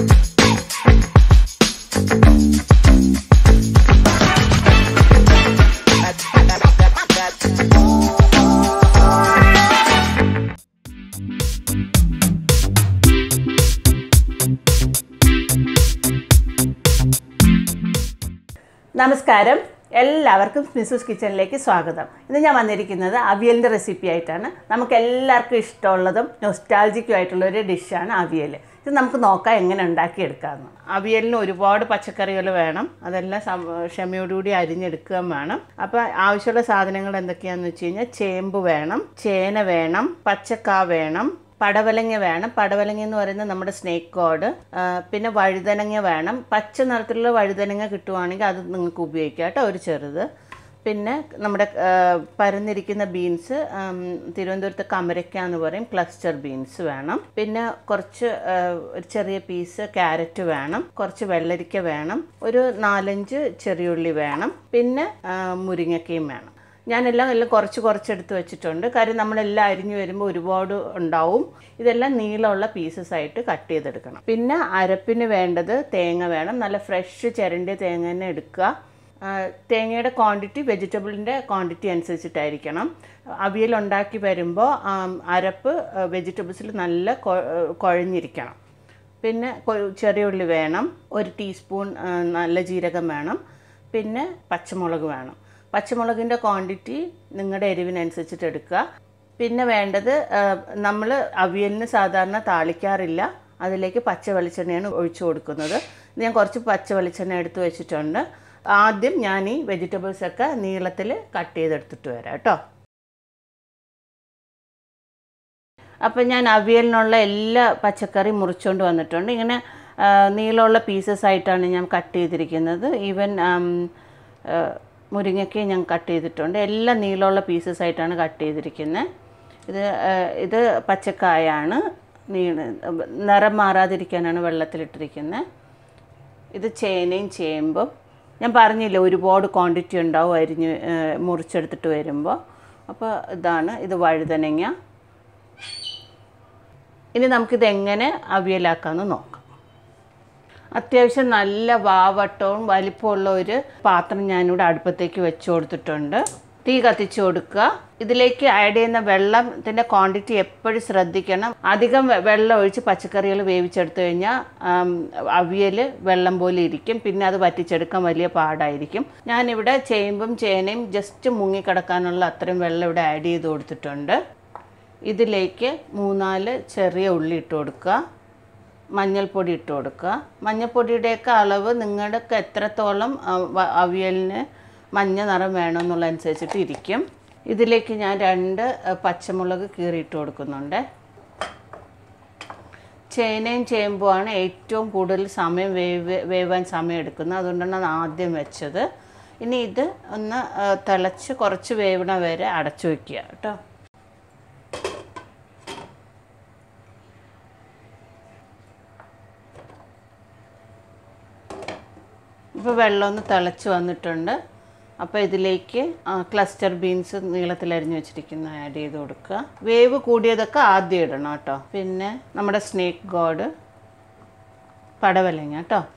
നമസ്കാരം എല്ലാവർക്കും മിസ്സസ് കിച്ചണിലേക്ക് സ്വാഗതം ഇന്ന് ഞാൻ വന്നിരിക്കുന്നത് അവിയലിൻ്റെ റെസിപ്പി ആയിട്ടാണ് നമുക്ക് എല്ലാവർക്കും ഇഷ്ടമുള്ളതും നൊസ്റ്റാൾജിക്കും ആയിട്ടുള്ള ഒരു ഡിഷാണ് അവിയൽ ഇത് നമുക്ക് നോക്കാം എങ്ങനെ ഉണ്ടാക്കിയെടുക്കാമെന്ന് അവിയലിന് ഒരുപാട് പച്ചക്കറികൾ വേണം അതെല്ലാം സം- ക്ഷമയോടുകൂടി അരിഞ്ഞെടുക്കുകയും വേണം അപ്പോൾ ആവശ്യമുള്ള സാധനങ്ങൾ എന്തൊക്കെയാണെന്ന് വെച്ച് കഴിഞ്ഞാൽ ചേമ്പ് വേണം ചേന വേണം പച്ചക്കാ വേണം പടവലങ്ങ വേണം പടവലങ്ങ എന്ന് പറയുന്നത് നമ്മുടെ സ്നേക്ക് ഗോഡ് പിന്നെ വഴുതനങ്ങ വേണം പച്ച നിറത്തിലുള്ള വഴുതനങ്ങ കിട്ടുവാണെങ്കിൽ അത് നിങ്ങൾക്ക് ഉപയോഗിക്കാം കേട്ടോ ഒരു ചെറുത് പിന്നെ നമ്മുടെ ആ, പരന്നിരിക്കുന്ന ബീൻസ് തിരുവനന്തപുരത്ത് കമരക്ക എന്ന് പറയും ക്ലസ്റ്റർ ബീൻസ് വേണം പിന്നെ കുറച്ച് ആ, ഒരു ചെറിയ പീസ് ക്യാരറ്റ് വേണം കുറച്ച് വെള്ളരിക്ക വേണം ഒരു നാലഞ്ച് ചെറിയുള്ളി വേണം പിന്നെ ആ, മുരിങ്ങക്കയും വേണം ഞാനെല്ലാം എല്ലാം കുറച്ച് കുറച്ച് എടുത്ത് വെച്ചിട്ടുണ്ട് കാര്യം നമ്മളെല്ലാം അരിഞ്ഞു വരുമ്പോൾ ഒരുപാട് ഉണ്ടാവും ഇതെല്ലാം നീളമുള്ള പീസസ് ആയിട്ട് കട്ട് ചെയ്തെടുക്കണം പിന്നെ അരപ്പിന് വേണ്ടത് തേങ്ങ വേണം നല്ല ഫ്രഷ് ചിരണ്ടിയ തേങ്ങ തന്നെ എടുക്കുക ആ, തേങ്ങയുടെ ക്വാണ്ടിറ്റി വെജിറ്റബിളിൻ്റെ ക്വാണ്ടിറ്റി അനുസരിച്ചിട്ടായിരിക്കണം അവിയൽ ഉണ്ടാക്കി വരുമ്പോൾ ആം, അരപ്പ് വെജിറ്റബിൾസിൽ നല്ല കൊ- കുഴഞ്ഞിരിക്കണം പിന്നെ കൊ- ചെറിയ ഉള്ളി വേണം ഒരു ടീസ്പൂൺ ആ, നല്ല ജീരകം വേണം പിന്നെ പച്ചമുളക് വേണം പച്ചമുളകിൻ്റെ ക്വാണ്ടിറ്റി നിങ്ങളുടെ എരിവിനനുസരിച്ചിട്ട് എടുക്കുക പിന്നെ വേണ്ടത് നമ്മൾ അവിയലിന് സാധാരണ താളിക്കാറില്ല അതിലേക്ക് പച്ച വെളിച്ചെണ്ണയാണ് ഒഴിച്ചു കൊടുക്കുന്നത് ഇത് ഞാൻ കുറച്ച് പച്ച വെളിച്ചെണ്ണ എടുത്ത് വെച്ചിട്ടുണ്ട് ആദ്യം ഞാൻ ഈ വെജിറ്റബിൾസൊക്കെ നീളത്തിൽ കട്ട് ചെയ്തെടുത്തിട്ട് വരാം കേട്ടോ അപ്പം ഞാൻ അവിയലിനുള്ള എല്ലാ പച്ചക്കറിയും മുറിച്ചുകൊണ്ട് വന്നിട്ടുണ്ട് ഇങ്ങനെ ആ, നീളമുള്ള പീസസ് ആയിട്ടാണ് ഞാൻ കട്ട് ചെയ്തിരിക്കുന്നത് ഈവൻ മുരിങ്ങയ്ക്കയും ഞാൻ കട്ട് ചെയ്തിട്ടുണ്ട് എല്ലാം നീളമുള്ള പീസസ് ആയിട്ടാണ് കട്ട് ചെയ്തിരിക്കുന്നത് ഇത് ആ, ഇത് പച്ചക്കായാണ് നീള നിറം മാറാതിരിക്കാനാണ് വെള്ളത്തിലിട്ടിരിക്കുന്നത് ഇത് ചേനയും ചേമ്പും ഞാൻ പറഞ്ഞില്ല ഒരുപാട് ക്വാണ്ടിറ്റി ഉണ്ടാവും അരിഞ്ഞ് ആ, മുറിച്ചെടുത്തിട്ട് വരുമ്പോൾ അപ്പോൾ ഇതാണ് ഇത് വഴുതനങ്ങ ഇനി നമുക്കിത് എങ്ങനെ അവിയലാക്കാമെന്ന് നോക്കാം അത്യാവശ്യം നല്ല വാവട്ടവും വലിപ്പമുള്ള ഒരു പാത്രം ഞാനിവിടെ അടുപ്പത്തേക്ക് വെച്ച് കൊടുത്തിട്ടുണ്ട് തീ കത്തിച്ച് കൊടുക്കുക ഇതിലേക്ക് ആഡ് ചെയ്യുന്ന വെള്ളത്തിൻ്റെ ക്വാണ്ടിറ്റി എപ്പോഴും ശ്രദ്ധിക്കണം അധികം വെ- വെള്ളം ഒഴിച്ച് പച്ചക്കറികൾ വേവിച്ചെടുത്തു കഴിഞ്ഞാൽ അവിയൽ വെള്ളം പോലെ ഇരിക്കും പിന്നെ അത് വറ്റിച്ചെടുക്കാൻ വലിയ പാടായിരിക്കും ഞാനിവിടെ ചേമ്പും ചേനയും ജസ്റ്റ് മുങ്ങിക്കിടക്കാനുള്ള അത്രയും വെള്ളം ഇവിടെ ആഡ് ചെയ്ത് കൊടുത്തിട്ടുണ്ട് ഇതിലേക്ക് മൂന്നാല് ചെറിയ ഉള്ളി ഇട്ട് കൊടുക്കുക മഞ്ഞൾപ്പൊടി ഇട്ട് കൊടുക്കുക മഞ്ഞൾപ്പൊടിയുടെയൊക്കെ അളവ് നിങ്ങൾക്ക് എത്രത്തോളം ആ, വ- അവിയലിന് മഞ്ഞ നിറം വേണമെന്നുള്ളതനുസരിച്ചിട്ട് ഇരിക്കും ഇതിലേക്ക് ഞാൻ രണ്ട് ആ, പച്ചമുളക് കീറിയിട്ട് കൊടുക്കുന്നുണ്ട് ചേനയും ചേമ്പുമാണ് ഏറ്റവും കൂടുതൽ സമയം വേവ് വേവാൻ സമയം എടുക്കുന്നത് അതുകൊണ്ടാണ് അത് ആദ്യം വെച്ചത് ഇനി ഇത് ഒന്ന് ആ, തിളച്ച് കുറച്ച് വേവണ വരെ അടച്ചു വയ്ക്കുക കേട്ടോ ഇപ്പോൾ വെള്ളം ഒന്ന് തിളച്ച് വന്നിട്ടുണ്ട് അപ്പോൾ ഇതിലേക്ക് ക്ലസ്റ്റർ ബീൻസ് നീളത്തിൽ അരിഞ്ഞ് വെച്ചിരിക്കുന്ന ആഡ് ചെയ്ത് കൊടുക്കുക വേവ് കൂടിയതൊക്കെ ആദ്യം ഇടണം കേട്ടോ പിന്നെ നമ്മുടെ സ്നേക്ക് ഗോഡ് പടവലങ്ങ കേട്ടോ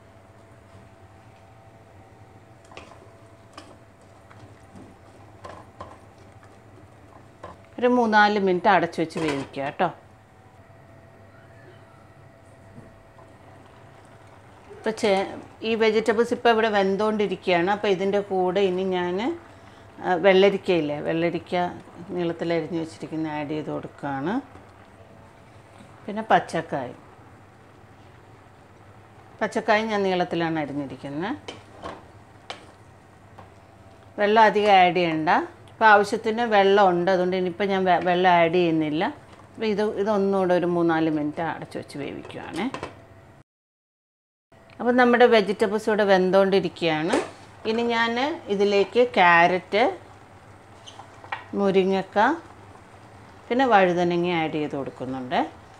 ഒരു മൂന്നാല് മിനിറ്റ് അടച്ചു വെച്ച് വേവിക്കുക കേട്ടോ ഇപ്പോൾ ചേ ഈ വെജിറ്റബിൾസ് ഇപ്പോൾ ഇവിടെ വെന്തുകൊണ്ടിരിക്കുകയാണ് അപ്പോൾ ഇതിൻ്റെ കൂടെ ഇനി ഞാൻ വെള്ളരിക്കയില്ലേ വെള്ളരിക്ക നീളത്തിൽ അരിഞ്ഞ് വെച്ചിരിക്കുന്ന ആഡ് ചെയ്ത് കൊടുക്കുകയാണ് പിന്നെ പച്ചക്കായ പച്ചക്കായ ഞാൻ നീളത്തിലാണ് അരിഞ്ഞിരിക്കുന്നത് വെള്ളം അധികം ആഡ് ചെയ്യണ്ട ഇപ്പോൾ ആവശ്യത്തിന് വെള്ളം ഉണ്ട് അതുകൊണ്ട് ഇനിയിപ്പോൾ ഞാൻ വെ- വെള്ളം ആഡ് ചെയ്യുന്നില്ല അപ്പോൾ ഇത് ഇതൊന്നുകൂടെ ഒരു മൂന്നാല് മിനിറ്റ് അടച്ചു വെച്ച് വേവിക്കുകയാണേ അപ്പോൾ നമ്മുടെ വെജിറ്റബിൾസ് ഇവിടെ വെന്തുകൊണ്ടിരിക്കുകയാണ് ഇനി ഞാൻ ഇതിലേക്ക് ക്യാരറ്റ് മുരിങ്ങക്ക പിന്നെ വഴുതനങ്ങ ആഡ് ചെയ്ത് കൊടുക്കുന്നുണ്ട്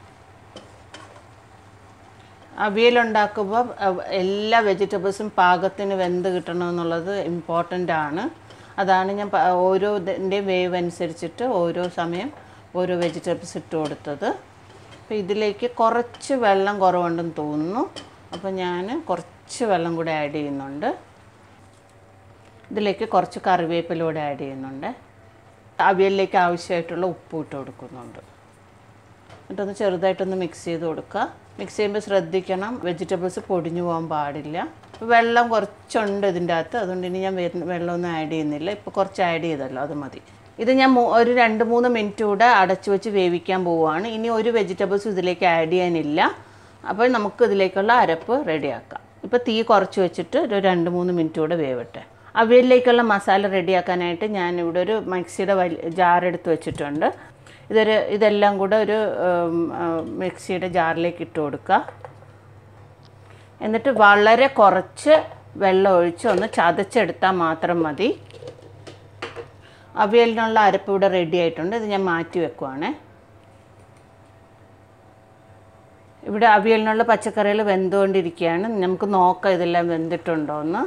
അവിയലുണ്ടാക്കുമ്പോൾ അവ- എല്ലാ വെജിറ്റബിൾസും പാകത്തിന് വെന്ത് കിട്ടണമെന്നുള്ളത് ഇമ്പോർട്ടൻ്റ് ആണ് അതാണ് ഞാൻ പ- ഓരോ ഇതിൻ്റെ വേവ് അനുസരിച്ചിട്ട് ഓരോ സമയം ഓരോ വെജിറ്റബിൾസ് ഇട്ട് കൊടുത്തത് അപ്പോൾ ഇതിലേക്ക് കുറച്ച് വെള്ളം കുറവുണ്ടെന്ന് തോന്നുന്നു അപ്പോൾ ഞാൻ കുറച്ച് വെള്ളം കൂടെ ആഡ് ചെയ്യുന്നുണ്ട് ഇതിലേക്ക് കുറച്ച് കറിവേപ്പിലൂടെ ആഡ് ചെയ്യുന്നുണ്ട് അവിയലിലേക്ക് ആവശ്യമായിട്ടുള്ള ഉപ്പ് ഇട്ട് കൊടുക്കുന്നുണ്ട് എന്നിട്ടൊന്ന് ചെറുതായിട്ടൊന്ന് മിക്സ് ചെയ്ത് കൊടുക്കുക മിക്സ് ചെയ്യുമ്പോൾ ശ്രദ്ധിക്കണം വെജിറ്റബിൾസ് പൊടിഞ്ഞു പോകാൻ പാടില്ല വെള്ളം കുറച്ചുണ്ട് ഇതിൻ്റെ അകത്ത് അതുകൊണ്ട് ഇനി ഞാൻ വെ- വെള്ളമൊന്നും ആഡ് ചെയ്യുന്നില്ല ഇപ്പോൾ കുറച്ച് ആഡ് ചെയ്തല്ലോ അത് മതി ഇത് ഞാൻ മൂ- ഒരു രണ്ട് മൂന്ന് മിനിറ്റ് കൂടെ അടച്ചു വെച്ച് വേവിക്കാൻ പോവുകയാണ് ഇനി ഒരു വെജിറ്റബിൾസും ഇതിലേക്ക് ആഡ് ചെയ്യാനില്ല അപ്പോൾ നമുക്ക് ഇതിലേക്കുള്ള അരപ്പ് റെഡിയാക്കാം ഇപ്പോൾ തീ കുറച്ച് വെച്ചിട്ട് ഒരു രണ്ട് മൂന്ന് മിനിറ്റ് കൂടെ വേവട്ടെ അവിയലിലേക്കുള്ള മസാല റെഡിയാക്കാനായിട്ട് ഞാൻ ഇവിടെ ഒരു മിക്സിയുടെ വലിയ ജാർ എടുത്ത് വെച്ചിട്ടുണ്ട് ഇതൊരു ഇതെല്ലാം കൂടെ ഒരു ഉം, ആ, മിക്സിയുടെ ജാറിലേക്ക് ഇട്ട് കൊടുക്കുക എന്നിട്ട് വളരെ കുറച്ച് വെള്ളം ഒഴിച്ച് ഒന്ന് ചതച്ചെടുത്താൽ മാത്രം മതി അവിയലിനുള്ള അരപ്പ് ഇവിടെ റെഡി ആയിട്ടുണ്ട് ഇത് ഞാൻ മാറ്റി വെക്കുവാണേ ഇവിടെ അവിയലിനുള്ള പച്ചക്കറികൾ വെന്തുകൊണ്ടിരിക്കുകയാണ് നമുക്ക് നോക്കാം ഇതെല്ലാം വെന്തിട്ടുണ്ടോ എന്ന്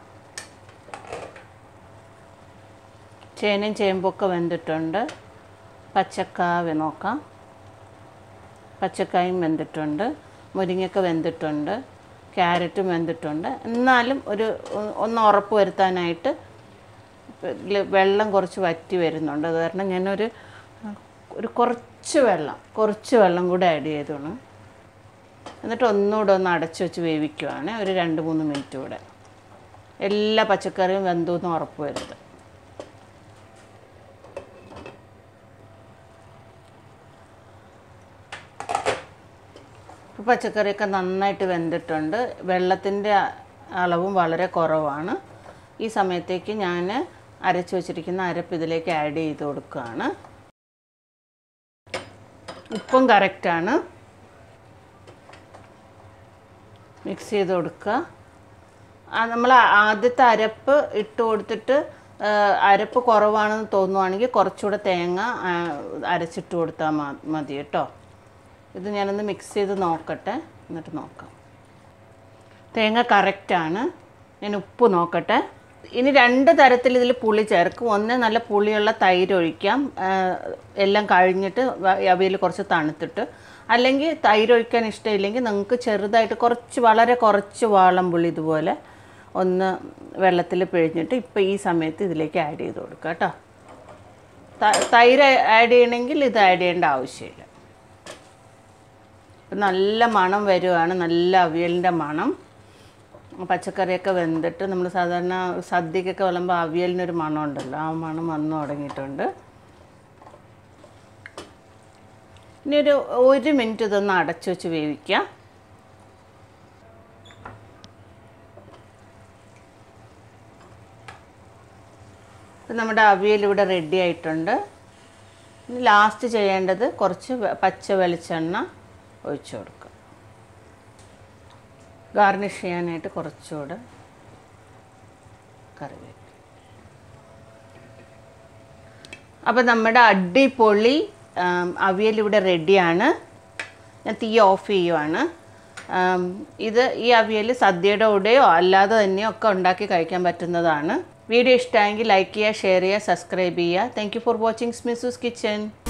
ചേനയും ചേമ്പൊക്കെ വെന്തിട്ടുണ്ട് പച്ചക്കാവ് നോക്കാം പച്ചക്കായും വെന്തിട്ടുണ്ട് മുരിങ്ങയൊക്കെ വെന്തിട്ടുണ്ട് ക്യാരറ്റും വെന്തിട്ടുണ്ട് എന്നാലും ഒരു ഒ- ഒന്ന് ഉറപ്പ് വരുത്താനായിട്ട് ഇതില് വെള്ളം കുറച്ച് വറ്റി വരുന്നുണ്ട് അത് കാരണം ഞാനൊരു ഒരു കുറച്ച് വെള്ളം കുറച്ച് വെള്ളം കൂടെ ആഡ് ചെയ്തോണം എന്നിട്ട് ഒന്നുകൂടെ ഒന്ന് അടച്ചു വെച്ച് വേവിക്കുവാണ് ഒരു രണ്ട് മൂന്ന് മിനിറ്റ് കൂടെ എല്ലാ പച്ചക്കറിയും വെന്തു എന്ന് ഉറപ്പ് വരുത് ഇപ്പോൾ പച്ചക്കറിയൊക്കെ നന്നായിട്ട് വെന്തിട്ടുണ്ട് വെള്ളത്തിൻ്റെ അളവും വളരെ കുറവാണ് ഈ സമയത്തേക്ക് ഞാൻ അരച്ച് വെച്ചിരിക്കുന്ന അരപ്പ് ഇതിലേക്ക് ആഡ് ചെയ്ത് കൊടുക്കുകയാണ് ഉപ്പും കറക്റ്റാണ് മിക്സ് ചെയ്ത് കൊടുക്കുക നമ്മൾ ആദ്യത്തെ അരപ്പ് ഇട്ട് കൊടുത്തിട്ട് ആ, അരപ്പ് കുറവാണെന്ന് തോന്നുവാണെങ്കിൽ കുറച്ചുകൂടെ തേങ്ങ ആ, അരച്ചിട്ട് കൊടുത്താൽ മ- മതി കേട്ടോ ഇത് ഞാനൊന്ന് മിക്സ് ചെയ്ത് നോക്കട്ടെ എന്നിട്ട് നോക്കാം തേങ്ങ കറക്റ്റാണ് ഞാൻ ഉപ്പ് നോക്കട്ടെ ഇനി രണ്ട് തരത്തിൽ ഇതിൽ പുളി ചേർക്കും ഒന്ന് നല്ല പുളിയുള്ള തൈര് ഒഴിക്കാം ആ, എല്ലാം കഴിഞ്ഞിട്ട് അവയിൽ കുറച്ച് തണുത്തിട്ട് അല്ലെങ്കിൽ തൈര് ഒഴിക്കാൻ ഇഷ്ടമില്ലെങ്കിൽ നിങ്ങൾക്ക് ചെറുതായിട്ട് കുറച്ച് വളരെ കുറച്ച് വാളം പുളി ഇതുപോലെ ഒന്ന് വെള്ളത്തിൽ പിഴിഞ്ഞിട്ട് ഇപ്പോൾ ഈ സമയത്ത് ഇതിലേക്ക് ആഡ് ചെയ്ത് കൊടുക്കുക കേട്ടോ ത- തൈര് ആഡ് ചെയ്യണമെങ്കിൽ ഇത് ആഡ് ചെയ്യേണ്ട ആവശ്യമില്ല ഇപ്പം നല്ല മണം വരുവാണ് നല്ല അവിയലിൻ്റെ മണം പച്ചക്കറിയൊക്കെ വെന്തിട്ട് നമ്മൾ സാധാരണ സദ്യക്കൊക്കെ വിളമ്പുമ്പോൾ അവിയലിനൊരു മണം ഉണ്ടല്ലോ ആ മണം വന്നു തുടങ്ങിയിട്ടുണ്ട് ഇനി ഒരു ഒരു മിനിറ്റ് ഇതൊന്ന് അടച്ചു വെച്ച് വേവിക്കാം ഇപ്പം നമ്മുടെ അവിയൽ ഇവിടെ റെഡി ആയിട്ടുണ്ട് ഇനി ലാസ്റ്റ് ചെയ്യേണ്ടത് കുറച്ച് വെ- പച്ച വെളിച്ചെണ്ണ ഒഴിച്ചു കൊടുക്കുക ഗാർണിഷ് ചെയ്യാനായിട്ട് കുറച്ചുകൂടെ കറിവേപ്പില അപ്പോൾ നമ്മുടെ അടിപൊളി ആം, അവിയൽ ഇവിടെ റെഡിയാണ് ഞാൻ തീ ഓഫ് ചെയ്യുവാണ് ആം, ഇത് ഈ അവിയൽ സദ്യയുടെ കൂടെയോ അല്ലാതെ തന്നെയോ ഒക്കെ ഉണ്ടാക്കി കഴിക്കാൻ പറ്റുന്നതാണ് വീഡിയോ ഇഷ്ടമായെങ്കിൽ ലൈക്ക് ചെയ്യുക ഷെയർ ചെയ്യുക സബ്സ്ക്രൈബ് ചെയ്യുക താങ്ക് യു ഫോർ വാച്ചിങ് സ്മിസൂസ് കിച്ചൻ